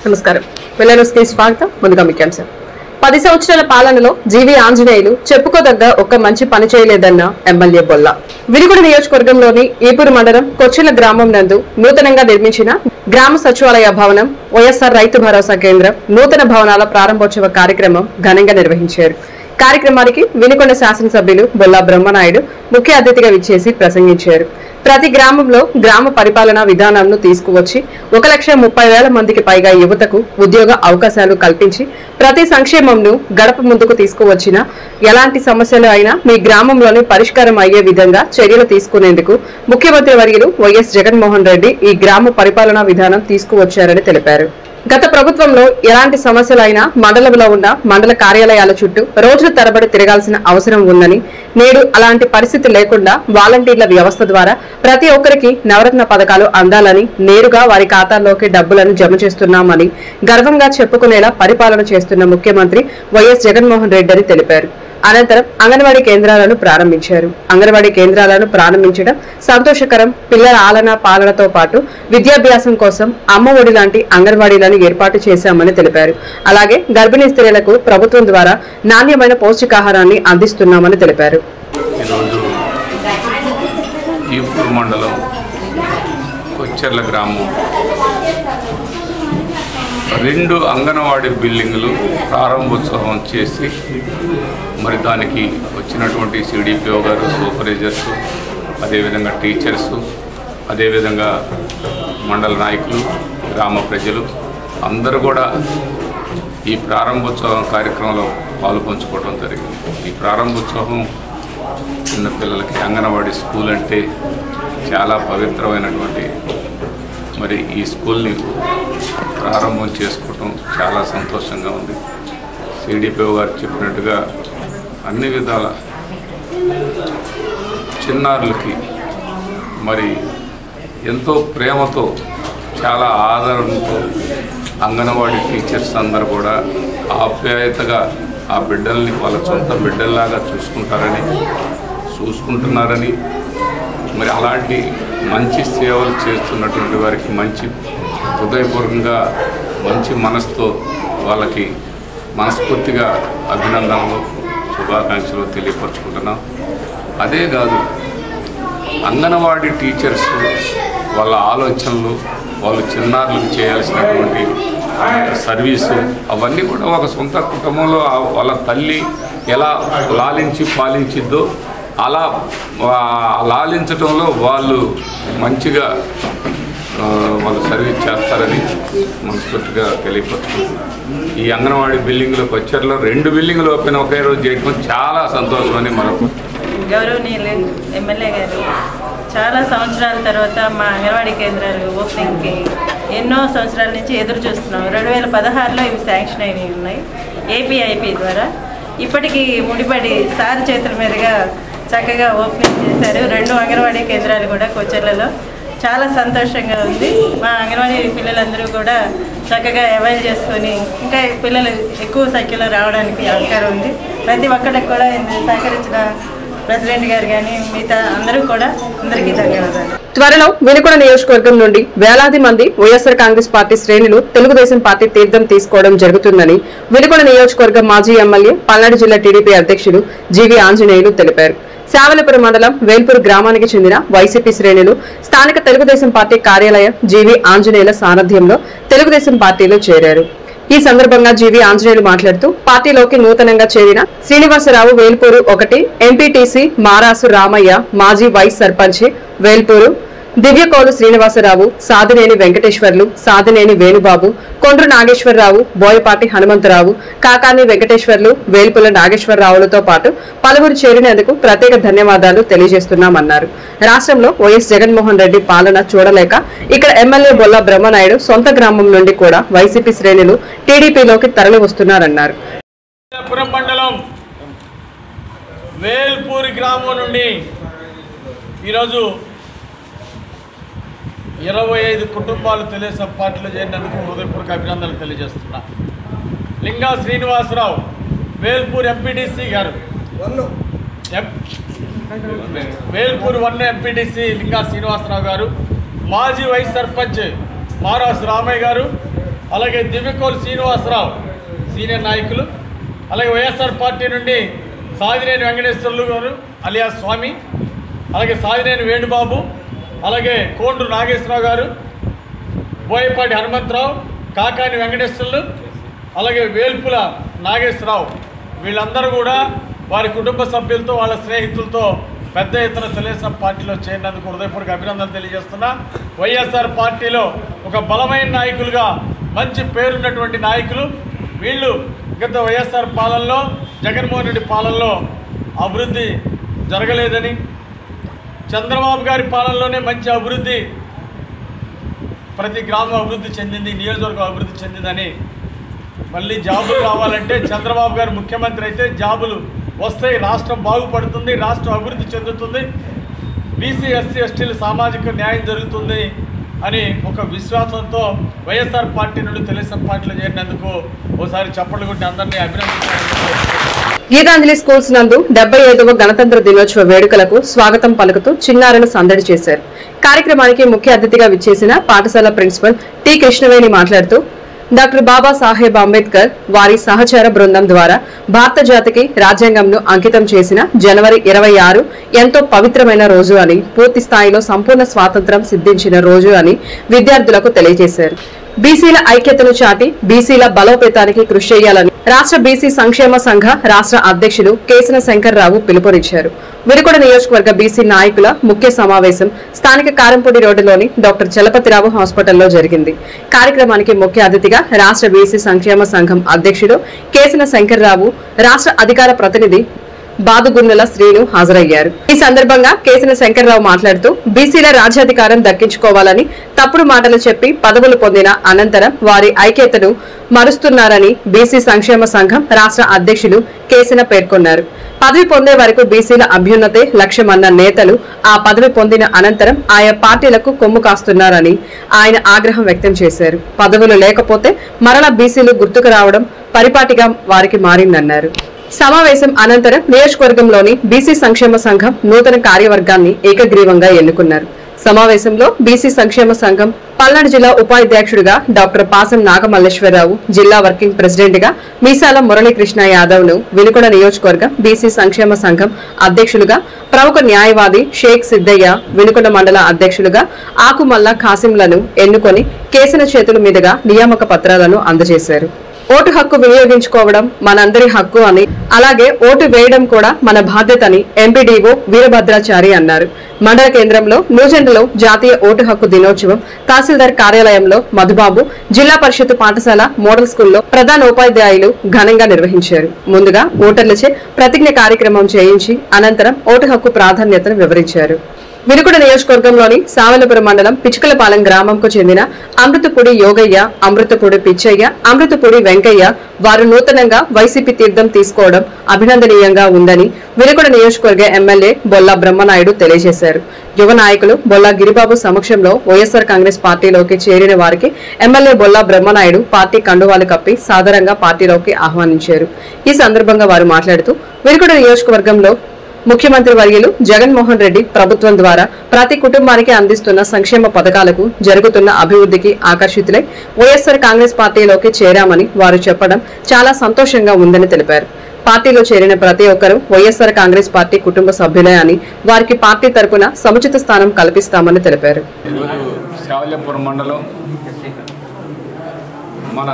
నమస్కారం వెల్లరూస్కి స్వాగతం ముందుగా ముఖ్యాంశం పది సంవత్సరాల పాలనలో జీవి ఆంజనేయులు చెప్పుకోదగ్గ ఒక్క మంచి పని చేయలేదన్న ఎమ్మెల్యే బొల్ల వినుగుడు నియోజకవర్గంలోని ఈపూరు మండలం కొచ్చిల గ్రామం నందు నూతనంగా నిర్మించిన గ్రామ సచివాలయ భవనం వైఎస్ఆర్ రైతు భరోసా కేంద్రం నూతన భవనాల ప్రారంభోత్సవ కార్యక్రమం ఘనంగా నిర్వహించారు కార్యక్రమానికి వినుకొండ శాసనసభ్యులు బొల్లా బ్రహ్మనాయుడు ముఖ్య అతిథిగా విచ్చేసి ప్రసంగించారు ప్రతి గ్రామంలో గ్రామ పరిపాలనా విధానంను తీసుకువచ్చి ఒక లక్ష ముప్పై వేల మందికి పైగా యువతకు ఉద్యోగ అవకాశాలు కల్పించి ప్రతి సంక్షేమంను గడప ముందుకు తీసుకువచ్చిన ఎలాంటి సమస్యలు అయినా మీ గ్రామంలోనే పరిష్కారం అయ్యే విధంగా చర్యలు తీసుకునేందుకు ముఖ్యమంత్రి వర్యులు వైఎస్ జగన్మోహన్ రెడ్డి ఈ గ్రామ పరిపాలనా విధానం తీసుకువచ్చారని తెలిపారు గత ప్రభుత్వంలో ఎలాంటి సమస్యలైనా మండలంలో ఉన్న మండల కార్యాలయాల చుట్టూ రోజుల తరబడి తిరగాల్సిన అవసరం ఉందని నేడు అలాంటి పరిస్థితి లేకుండా వాలంటీర్ల వ్యవస్థ ద్వారా ప్రతి ఒక్కరికి నవరత్న పథకాలు అందాలని నేరుగా వారి ఖాతాల్లోకి డబ్బులను జమ చేస్తున్నామని గర్వంగా చెప్పుకునేలా పరిపాలన చేస్తున్న ముఖ్యమంత్రి వైఎస్ జగన్మోహన్ రెడ్డి అని తెలిపారు అనంతరం అంగన్వాడీ కేంద్రాలను ప్రారంభించారు అంగన్వాడీ కేంద్రాలను ప్రారంభించడం సంతోషకరం పిల్లల ఆలన పాలనతో పాటు విద్యాభ్యాసం కోసం అమ్మ ఒడి లాంటి అంగన్వాడీలను ఏర్పాటు చేశామని తెలిపారు అలాగే గర్భిణీ స్త్రీలకు ప్రభుత్వం ద్వారా నాణ్యమైన పౌష్టికాహారాన్ని అందిస్తున్నామని తెలిపారు ఈరోజు ఈపూర్ మండలం కొచ్చెర్ల గ్రామం రెండు అంగన్వాడీ బిల్డింగులు ప్రారంభోత్సవం చేసి మరి దానికి వచ్చినటువంటి సిడిపిఓ గారు సూపర్వైజర్స్ అదేవిధంగా టీచర్స్ అదేవిధంగా మండల నాయకులు గ్రామ ప్రజలు అందరూ కూడా ఈ ప్రారంభోత్సవం కార్యక్రమంలో పాలు పంచుకోవడం జరిగింది ఈ ప్రారంభోత్సవం చిన్నపిల్లలకి అంగన్వాడీ స్కూల్ అంటే చాలా పవిత్రమైనటువంటి మరి ఈ స్కూల్ని ప్రారంభం చేసుకోవటం చాలా సంతోషంగా ఉంది సిడిపిఓ గారు చెప్పినట్టుగా అన్ని విధాల చిన్నారులకి మరి ఎంతో ప్రేమతో చాలా ఆదరణతో అంగన్వాడీ టీచర్స్ అందరు కూడా ఆప్యాయతగా ఆ బిడ్డల్ని వాళ్ళ సొంత బిడ్డల్లాగా చూసుకుంటారని చూసుకుంటున్నారని మరి అలాంటి మంచి సేవలు చేస్తున్నటువంటి వారికి మంచి హృదయపూర్వకంగా మంచి మనసుతో వాళ్ళకి మనస్ఫూర్తిగా అభినందనలు శుభాకాంక్షలు తెలియపరచుకుంటున్నాం అదే కాదు అంగన్వాడీ టీచర్స్ వాళ్ళ ఆలోచనలు వాళ్ళు చిన్నారులకు చేయాల్సినటువంటి సర్వీసు అవన్నీ కూడా ఒక సొంత కుటుంబంలో ఆ వాళ్ళ తల్లి ఎలా లాలించి పాలించిద్దో అలా ఆ లాలించడంలో వాళ్ళు మంచిగా ఆ, వాళ్ళు సర్వీస్ చేస్తారని మనస్ఫూర్తిగా తెలియపరుచుకుంటున్నాం ఈ అంగన్వాడీ బిల్డింగ్లో వచ్చారులో రెండు బిల్డింగ్లు ఓపెన్ ఒకే రోజు చేయడం చాలా సంతోషమని మనకు గౌరవనీయులు ఎమ్మెల్యే గారు చాలా సంవత్సరాల తర్వాత మా అంగన్వాడీ కేంద్రాలు ఓపెనింగ్కి ఎన్నో సంవత్సరాల నుంచి ఎదురు చూస్తున్నాం రెండు వేల పదహారులో ఇవి శాంక్షన్ అయినవి ఉన్నాయి ఏపీఐపి ద్వారా ఇప్పటికీ ముడిపడి సార్ చేతుల మీదుగా చక్కగా ఓపెనింగ్ చేశారు రెండు అంగన్వాడీ కేంద్రాలు కూడా కొచ్చెర్లలో చాలా సంతోషంగా ఉంది మా అంగన్వాడీ పిల్లలందరూ కూడా చక్కగా అవైల్ చేసుకొని ఇంకా పిల్లలు ఎక్కువ సంఖ్యలో రావడానికి ఆస్కారం ఉంది ప్రతి ఒక్కరికి కూడా ఇందులో సహకరించిన ప్రెసిడెంట్ గారు కానీ మిగతా అందరూ కూడా అందరికీ ధన్యవాదాలు త్వరలో వినుకొండ నియోజకవర్గం నుండి వేలాది మంది వైఎస్ఆర్ కాంగ్రెస్ పార్టీ శ్రేణులు తెలుగుదేశం పార్టీ తీర్థం తీసుకోవడం జరుగుతుందని వినుకొండ నియోజకవర్గం మాజీ ఎమ్మెల్యే పల్నాడు జిల్లా టీడీపీ అధ్యక్షులు జీవి ఆంజనేయులు తెలిపారు శావలపురం మండలం వేల్పూర్ గ్రామానికి చెందిన వైసీపీ శ్రేణులు స్థానిక తెలుగుదేశం పార్టీ కార్యాలయం జీవి ఆంజనేయుల సారథ్యంలో తెలుగుదేశం పార్టీలో చేరారు ఈ సందర్భంగా జీవి ఆంజనేయులు మాట్లాడుతూ పార్టీలోకి నూతనంగా చేరిన శ్రీనివాసరావు వేల్పూరు ఒకటి ఎంపీటీసీ మారాసు రామయ్య మాజీ వైస్ సర్పంచ్ వేల్పూరు దివ్యకోలు శ్రీనివాసరావు సాదినేని వెంకటేశ్వర్లు సాదినేని వేణుబాబు కొండ్రు నాగేశ్వరరావు బోయపాటి హనుమంతరావు కాకాని వెంకటేశ్వర్లు వేల్పుల నాగేశ్వరరావులతో పాటు పలువురు చేరినందుకు ప్రత్యేక ధన్యవాదాలు తెలియజేస్తున్నామన్నారు రాష్ట్రంలో వైఎస్ జగన్మోహన్ రెడ్డి పాలన చూడలేక ఇక్కడ ఎమ్మెల్యే బొల్ల బ్రహ్మనాయుడు సొంత గ్రామం నుండి కూడా వైసీపీ శ్రేణులు టీడీపీలోకి తరలి వస్తున్నారన్నారు పురం మండలం వేల్పూరి గ్రామం నుండి ఈరోజు ఇరవై ఐదు కుటుంబాలు తెలుగుదేశం పార్టీలో చేరినందుకు హృదయపూర్వక అభినందనలు తెలియజేస్తున్నా లింగా శ్రీనివాసరావు వేల్పూర్ ఎంపీటీసీ గారు ఎం- వేల్పూర్ వన్ ఎంపీటీసీ లింగా శ్రీనివాసరావు గారు మాజీ వైస్ సర్పంచ్ మారాసు రామయ్య గారు అలాగే దివ్యకోల్ శ్రీనివాసరావు సీనియర్ నాయకులు అలాగే వైఎస్ఆర్ పార్టీ నుండి సాదినేని వెంకటేశ్వర్లు గారు అలియా స్వామి అలాగే సాదినేని వేణుబాబు అలాగే కోండ్రు నాగేశ్వరరావు గారు బోయపాటి హనుమంతరావు కాకాని వెంకటేశ్వర్లు అలాగే వేల్పుల నాగేశ్వరరావు వీళ్ళందరూ కూడా వారి కుటుంబ సభ్యులతో వాళ్ళ స్నేహితులతో పెద్ద ఎత్తున తెలుగుదేశం పార్టీలో చేరినందుకు హృదయపూర్వక అభినందనలు తెలియజేస్తున్నా వైఎస్ఆర్ పార్టీలో ఒక బలమైన నాయకులుగా మంచి పేరున్నటువంటి నాయకులు వీళ్ళు గత వైఎస్ఆర్ పాలనలో జగన్మోహన్ రెడ్డి పాలనలో అభివృద్ధి జరగలేదని చంద్రబాబు గారి పాలనలోనే మంచి అభివృద్ధి ప్రతి గ్రామం అభివృద్ధి చెందింది నియోజకవర్గం అభివృద్ధి చెందిందని మళ్ళీ జాబులు రావాలంటే చంద్రబాబు గారు ముఖ్యమంత్రి అయితే జాబులు వస్తాయి రాష్ట్రం బాగుపడుతుంది రాష్ట్రం అభివృద్ధి చెందుతుంది బీసీ ఎస్సీ ఎస్టీలు సామాజిక న్యాయం జరుగుతుంది అని ఒక విశ్వాసంతో వైఎస్ఆర్ పార్టీ నుండి తెలుగుదేశం పార్టీలో చేరినందుకు ఓసారి చప్పట్లు కొట్టి అందరినీ అభినందించాలని గీతాంజలి స్కూల్స్ నందు డెబ్బై ఐదవ గణతంత్ర దినోత్సవ వేడుకలకు స్వాగతం పలుకుతూ చిన్నారులు సందడి చేశారు కార్యక్రమానికి ముఖ్య అతిథిగా విచ్చేసిన పాఠశాల ప్రిన్సిపల్ టి కృష్ణవేణి మాట్లాడుతూ డాక్టర్ బాబా సాహెబ్ అంబేద్కర్ వారి సహచర బృందం ద్వారా భారత జాతికి రాజ్యాంగంను అంకితం చేసిన జనవరి ఇరవై ఆరు ఎంతో పవిత్రమైన రోజు అని పూర్తి స్థాయిలో సంపూర్ణ స్వాతంత్రం సిద్ధించిన రోజు అని విద్యార్థులకు తెలియజేశారు బీసీల ఐక్యతను చాటి బీసీల బలోపేతానికి కృషి చేయాలని రాష్ట్ర బీసీ సంక్షేమ సంఘ రాష్ట్ర అధ్యక్షులు కేసన శంకర్రావు పిలుపునిచ్చారు వినుకొండ నియోజకవర్గ బీసీ నాయకుల ముఖ్య సమావేశం స్థానిక కారంపూడి రోడ్డులోని డాక్టర్ చలపతిరావు హాస్పిటల్లో జరిగింది కార్యక్రమానికి ముఖ్య అతిథిగా రాష్ట్ర బీసీ సంక్షేమ సంఘం అధ్యక్షుడు కేసన శంకర్రావు రాష్ట్ర అధికార ప్రతినిధి బాదుగున్నెల శ్రీను హాజరయ్యారు ఈ సందర్భంగా కేసన శంకర్రావు మాట్లాడుతూ బీసీల రాజ్యాధికారం దక్కించుకోవాలని తప్పుడు మాటలు చెప్పి పదవులు పొందిన అనంతరం వారి ఐక్యతను మరుస్తున్నారని బీసీ సంక్షేమ సంఘం రాష్ట్ర అధ్యక్షులు కేసన పేర్కొన్నారు పదవి పొందే వరకు బీసీల అభ్యున్నతే లక్ష్యమన్న నేతలు ఆ పదవి పొందిన అనంతరం ఆయా పార్టీలకు కొమ్ము కాస్తున్నారని ఆయన ఆగ్రహం వ్యక్తం చేశారు పదవులు లేకపోతే మరలా బీసీలు గుర్తుకు రావడం పరిపాటిగా వారికి మారిందన్నారు సమావేశం అనంతరం నియోజకవర్గంలోని బీసీ సంక్షేమ సంఘం నూతన కార్యవర్గాన్ని ఏకగ్రీవంగా ఎన్నుకున్నారు సమావేశంలో బీసీ సంక్షేమ సంఘం పల్నాడు జిల్లా ఉపాధ్యక్షుడిగా డాక్టర్ పాసం నాగమల్లేశ్వరరావు జిల్లా వర్కింగ్ ప్రెసిడెంట్ గా మీసాల మురళీకృష్ణ యాదవ్ ను వినుకొండ నియోజకవర్గం బీసీ సంక్షేమ సంఘం అధ్యక్షులుగా ప్రముఖ న్యాయవాది షేక్ సిద్దయ్య వినుకొండ మండల అధ్యక్షులుగా ఆకుమల్ల ఖాసింలను ఎన్నుకొని కేసిన చేతుల మీదుగా నియామక పత్రాలను అందజేశారు ఓటు హక్కు వినియోగించుకోవడం మనందరి హక్కు అని అలాగే ఓటు వేయడం కూడా మన బాధ్యతని ఎంపీడీఓ వీరభద్రాచారి అన్నారు మండల కేంద్రంలో నూజెండలో జాతీయ ఓటు హక్కు దినోత్సవం తహసీల్దార్ కార్యాలయంలో మధుబాబు జిల్లా పరిషత్ పాఠశాల మోడల్ స్కూల్లో ప్రధాన ఉపాధ్యాయులు ఘనంగా నిర్వహించారు ముందుగా ఓటర్లచే ప్రతిజ్ఞ కార్యక్రమం చేయించి అనంతరం ఓటు హక్కు ప్రాధాన్యతను వివరించారు వినుకొండ నియోజకవర్గంలోని సావలపురం మండలం పిచుకలపాలెం గ్రామంకు చెందిన అమృతపూడి యోగయ్య అమృతపూడి పిచ్చయ్య అమృతపూడి వెంకయ్య వారు నూతనంగా వైసీపీ తీర్థం తీసుకోవడం అభినందనీయంగా ఉందని వినుకొండ నియోజకవర్గ ఎమ్మెల్యే బొల్లా బ్రహ్మనాయుడు తెలియజేశారు యువ నాయకులు బొల్లా గిరిబాబు సమక్షంలో వైఎస్ఆర్ కాంగ్రెస్ పార్టీలోకి చేరిన వారికి ఎమ్మెల్యే బొల్లా బ్రహ్మనాయుడు పార్టీ కండువాలు కప్పి సాదరంగా పార్టీలోకి ఆహ్వానించారు ఈ సందర్భంగా వారు మాట్లాడుతూ వినుకొండ నియోజకవర్గంలో ముఖ్యమంత్రి వర్యులు జగన్మోహన్ రెడ్డి ప్రభుత్వం ద్వారా ప్రతి కుటుంబానికి అందిస్తున్న సంక్షేమ పథకాలకు జరుగుతున్న అభివృద్ధికి ఆకర్షితులై వైఎస్ఆర్ కాంగ్రెస్ పార్టీలోకి చేరామని వారు చెప్పడం చాలా సంతోషంగా ఉందని తెలిపారు పార్టీలో చేరిన ప్రతి ఒక్కరూ వైఎస్ఆర్ కాంగ్రెస్ పార్టీ కుటుంబ సభ్యులే అని వారికి పార్టీ తరపున సముచిత స్థానం కల్పిస్తామని తెలిపారు ఈరోజు శావల్యపురం మండలం మన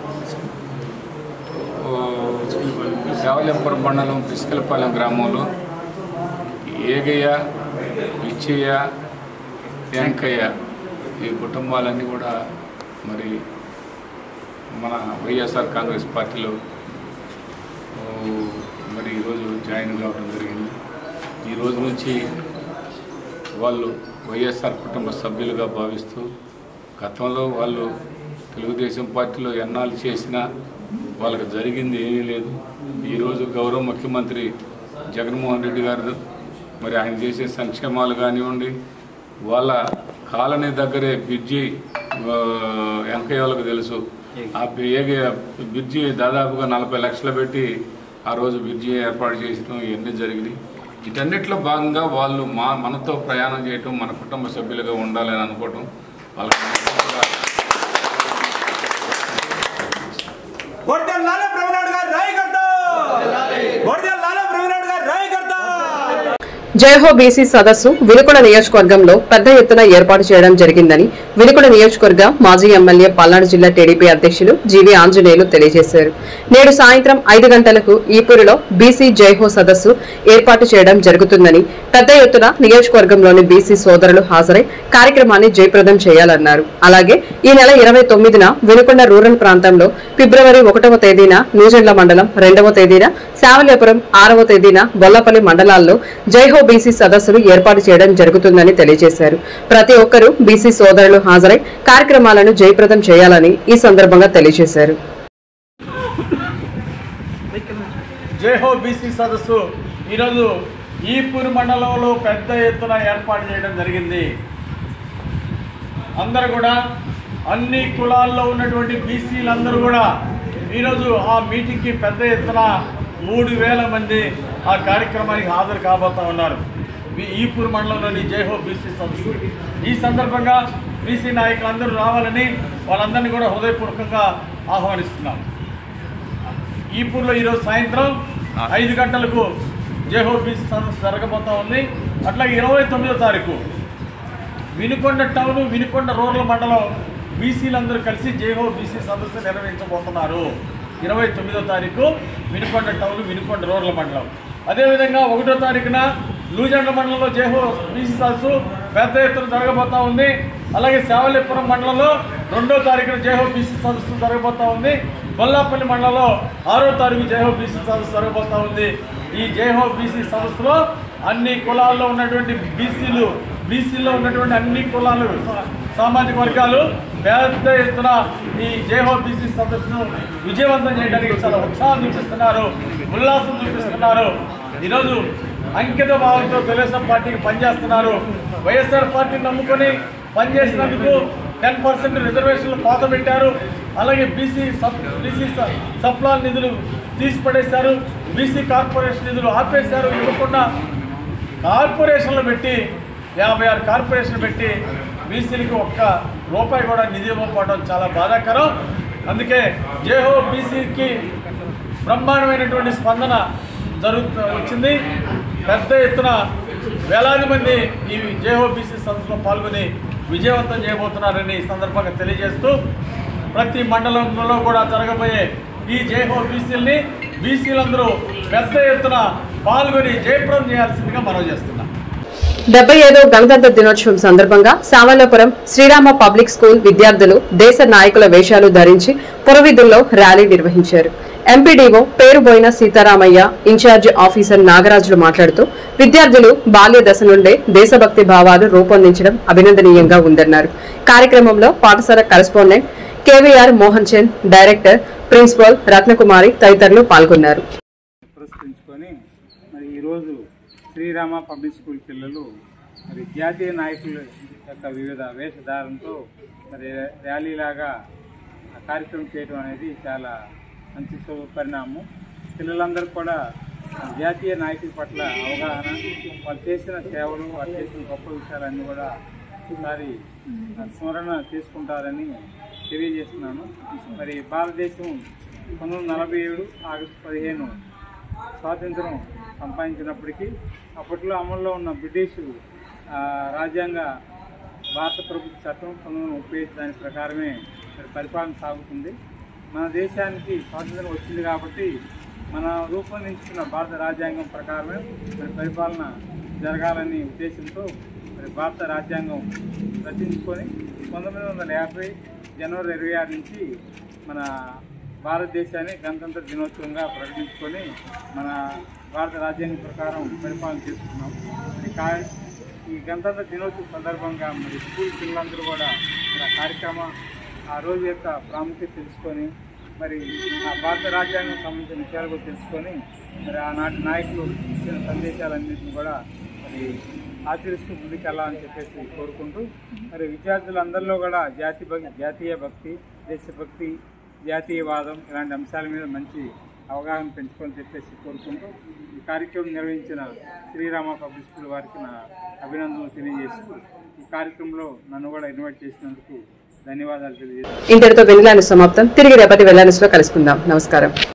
ఓ, శావల్యపురం మండలం పిస్కలపాలెం గ్రామంలో ఏగయ్య పిచ్చయ్య వెంకయ్య ఈ కుటుంబాలన్నీ కూడా మరి మన వైఎస్ఆర్ కాంగ్రెస్ పార్టీలో ఓ, మరి ఈరోజు జాయిన్ కావడం జరిగింది ఈ రోజు నుంచి వాళ్ళు వైఎస్ఆర్ కుటుంబ సభ్యులుగా భావిస్తూ గతంలో వాళ్ళు తెలుగుదేశం పార్టీలో ఎన్నాళ్ళు చేసినా వాళ్ళకి జరిగింది ఏమీ లేదు ఈరోజు గౌరవ ముఖ్యమంత్రి జగన్మోహన్ రెడ్డి గారు మరి ఆయన చేసే సంక్షేమాలు కానివ్వండి వాళ్ళ కాలనీ దగ్గరే బ్రిడ్జి ఆ, వెంకయ్య వాళ్ళకి తెలుసు ఆ ఏగే బ్రిడ్జి దాదాపుగా నలభై లక్షలు పెట్టి ఆ రోజు బ్రిడ్జి ఏర్పాటు చేయడం ఇవన్నీ జరిగినాయి వీటన్నిటిలో భాగంగా వాళ్ళు మా మనతో ప్రయాణం చేయటం మన కుటుంబ సభ్యులుగా ఉండాలని అనుకోవటం వాళ్ళకి వర్దల్ లాలా ప్రవీణ్ గారు రాయకర్త వర్దల్ లాలా ప్రవీణ్ గారు రాయకర్త జయహో బీసీ సదస్సు వినుకొండ నియోజకవర్గంలో పెద్ద ఎత్తున ఏర్పాటు చేయడం జరిగిందని వినుకొండ నియోజకవర్గ మాజీ ఎమ్మెల్యే పల్నాడు జిల్లా టీడీపీ అధ్యక్షులు జీవీ ఆంజనేయులు తెలియజేశారు నేడు సాయంత్రం ఐదు గంటలకు ఈపూరులో బీసీ జయహో సదస్సు ఏర్పాటు చేయడం జరుగుతుందని పెద్ద ఎత్తున నియోజకవర్గంలోని బీసీ సోదరులు హాజరై కార్యక్రమాన్ని జయప్రదం చేయాలన్నారు అలాగే ఈ నెల ఇరవై తొమ్మిదిన వినుకొండ రూరల్ ప్రాంతంలో ఫిబ్రవరి ఒకటవ తేదీన నూజెండ్ల మండలం రెండవ తేదీన శావల్యాపురం ఆరవ తేదీన గొల్లపల్లి మండలాల్లో జైహో బీసీ సదస్సులు ఏర్పాటు చేయడం జరుగుతుందని తెలియజేశారు ప్రతి ఒక్కరూ బీసీ సోదరులు హాజరై కార్యక్రమాలను జయప్రదం చేయాలని ఈ సందర్భంగా తెలియజేశారు జేహో బీసీ సదస్సు ఈరోజు ఈపూర్ మండలంలో పెద్ద ఎత్తున ఏర్పాటు చేయడం జరిగింది అందరూ కూడా అన్ని కులాల్లో ఉన్నటువంటి బీసీలందరూ కూడా ఈరోజు ఆ మీటింగ్కి పెద్ద ఎత్తున మూడు వేల మంది ఆ కార్యక్రమానికి హాజరు కాబోతా ఉన్నారు ఈ- ఈపూర్ మండలంలోని జైహో బీసీ సదస్సు ఈ సందర్భంగా బీసీ నాయకులందరూ రావాలని వాళ్ళందరినీ కూడా హృదయపూర్వకంగా ఆహ్వానిస్తున్నాం ఈపూర్లో ఈరోజు సాయంత్రం ఐదు గంటలకు జేహో బీసీ సదస్సు జరగబోతా ఉంది అట్లాగే ఇరవై తొమ్మిదో తారీఖు వినుకొండ టౌన్ వినుకొండ రూరల్ మండలం బీసీలందరూ కలిసి జేహో బీసీ సదస్సు నిర్వహించబోతున్నారు ఇరవై తొమ్మిదో తారీఖు వినుకొండ టౌన్ వినుకొండ రూరల్ మండలం అదేవిధంగా ఒకటో తారీఖున లూజండ్ల మండలంలో జేహో బీసీ సదస్సు పెద్ద ఎత్తున జరగబోతా ఉంది అలాగే శావలిపురం మండలంలో రెండో తారీఖున జేహో బీసీ సదస్సు జరగబోతా ఉంది బొల్లాపల్లి మండలంలో ఆరో తారీఖు జేహో బీసీ సదస్సు జరగబోతా ఉంది ఈ జేహో బీసీ సదస్సులో అన్ని కులాల్లో ఉన్నటువంటి బీసీలు బీసీలో ఉన్నటువంటి అన్ని కులాలు సా- సామాజిక వర్గాలు పెద్ద ఎత్తున ఈ జేహో బీసీ సదస్సును విజయవంతం చేయడానికి చాలా ఉత్సాహం చూపిస్తున్నారు ఉల్లాసం చూపిస్తున్నారు ఈరోజు అంకిత భావంతో తెలుగుదేశం పార్టీకి పనిచేస్తున్నారు వైఎస్ఆర్ పార్టీని నమ్ముకొని పనిచేసినందుకు టెన్ పర్సెంట్ రిజర్వేషన్లు పాత పెట్టారు అలాగే బీసీ సబ్ బీసీ స- సప్లాన్ నిధులు తీసి పడేశారు బీసీ కార్పొరేషన్ నిధులు ఆపేశారు ఇవ్వకుండా కార్పొరేషన్లు పెట్టి యాభై ఆరు కార్పొరేషన్లు పెట్టి బీసీలకి ఒక్క రూపాయి కూడా నిధి ఇవ్వకపోవడం చాలా బాధాకరం అందుకే జేహో బీసీకి బ్రహ్మాండమైనటువంటి స్పందన జరుగుతూ వచ్చింది పెద్ద ఎత్తున వేలాది మంది ఈ జేహో బీసీ సంస్థలో పాల్గొని విజయవంతం చేయబోతున్నారని ఈ సందర్భంగా తెలియజేస్తూ ప్రతి మండలంలో కూడా జరగబోయే ఈ జేహో బీసీలని బీసీలందరూ పెద్ద ఎత్తున పాల్గొని జయప్రదం చేయాల్సిందిగా మనం చేస్తున్నాం డెబ్బై ఐదో గణతంత్ర దినోత్సవం సందర్భంగా సామర్లపురం శ్రీరామ పబ్లిక్ స్కూల్ విద్యార్థులు దేశ నాయకుల వేషాలు ధరించి పురవీధుల్లో ర్యాలీ నిర్వహించారు MPDO Peruboina Sitaramaiah in charge officer నాగరాజులు మాట్లాడుతూ విద్యార్థులు బాల్య దశ నుండే దేశభక్తి భావాలు రూపొందించడం అభినందనీయంగా ఉందన్నారు కార్యక్రమంలో పాఠశాల correspondent KVR Mohan Chand director principal Ratnakumari తదితరులు పాల్గొన్నారు పురస్కరించుకొని మరి ఈరోజు శ్రీరామ పబ్లిక్ స్కూల్ పిల్లలు మరి జాతీయ నాయకుల యొక్క వివిధ వేషధారణతో మరి ర్యాలీలాగా ఆ కార్యక్రమం చేయడం అనేది చాలా మంచి శుభ పరిణామం పిల్లలందరూ కూడా జాతీయ నాయకుల పట్ల అవగాహన వాళ్ళు చేసిన సేవలు వాళ్ళు చేసిన గొప్ప విషయాలన్నీ కూడా ఒకసారి స్మరణ చేసుకుంటారని తెలియజేస్తున్నాను మరి భారతదేశం పంతొమ్మిది వందల నలభై ఏడు ఆగస్టు పదిహేను స్వాతంత్రం సంపాదించినప్పటికీ అప్పట్లో అమల్లో ఉన్న బ్రిటిష్ ఆ, రాజ్యాంగ భారత ప్రభుత్వ చట్టం పంతొమ్మిది వందల ముప్పై ఐదు దాని ప్రకారమే మరి పరిపాలన సాగుతుంది మన దేశానికి స్వాతంత్రం వచ్చింది కాబట్టి మన రూపొందించుకున్న భారత రాజ్యాంగం ప్రకారమే మరి పరిపాలన జరగాలనే ఉద్దేశంతో మరి భారత రాజ్యాంగం రచించుకొని పంతొమ్మిది వందల యాభై జనవరి ఇరవై ఆరు నుంచి మన భారతదేశాన్ని గణతంత్ర దినోత్సవంగా ప్రకటించుకొని మన భారత రాజ్యాంగం ప్రకారం పరిపాలన చేసుకున్నాం మరి కా ఈ గణతంత్ర దినోత్సవం సందర్భంగా మరి స్కూల్ పిల్లలందరూ కూడా మరి ఆ కార్యక్రమం ఆ రోజు యొక్క ప్రాముఖ్యత తెలుసుకొని మరి ఆ భారత రాజ్యాంగం సంబంధించిన విషయాలు కూడా తెలుసుకొని మరి ఆనాటి నాయకులు ఇచ్చిన సందేశాలన్నింటినీ కూడా మరి ఆచరిస్తూ ముందుకెళ్ళాలని చెప్పేసి కోరుకుంటూ మరి విద్యార్థులందరిలో కూడా జాతి భక్తి జాతీయ భక్తి దేశభక్తి జాతీయవాదం ఇలాంటి అంశాల మీద మంచి అవగాహన పెంచుకొని చెప్పేసి కోరుకుంటూ ఈ కార్యక్రమం నిర్వహించిన శ్రీరామ పబ్లిక్ స్కూల్ వారికి నా అభినందనలు తెలియజేస్తూ ఈ కార్యక్రమంలో నన్ను కూడా ఇన్వైట్ చేసినందుకు ధన్యవాదాలు తెలియజేస్తున్నాను ఇంతటితో వెళ్లాను సమాప్తం తిరిగి రేపటి వెళ్లానిలో కలుసుకుందాం నమస్కారం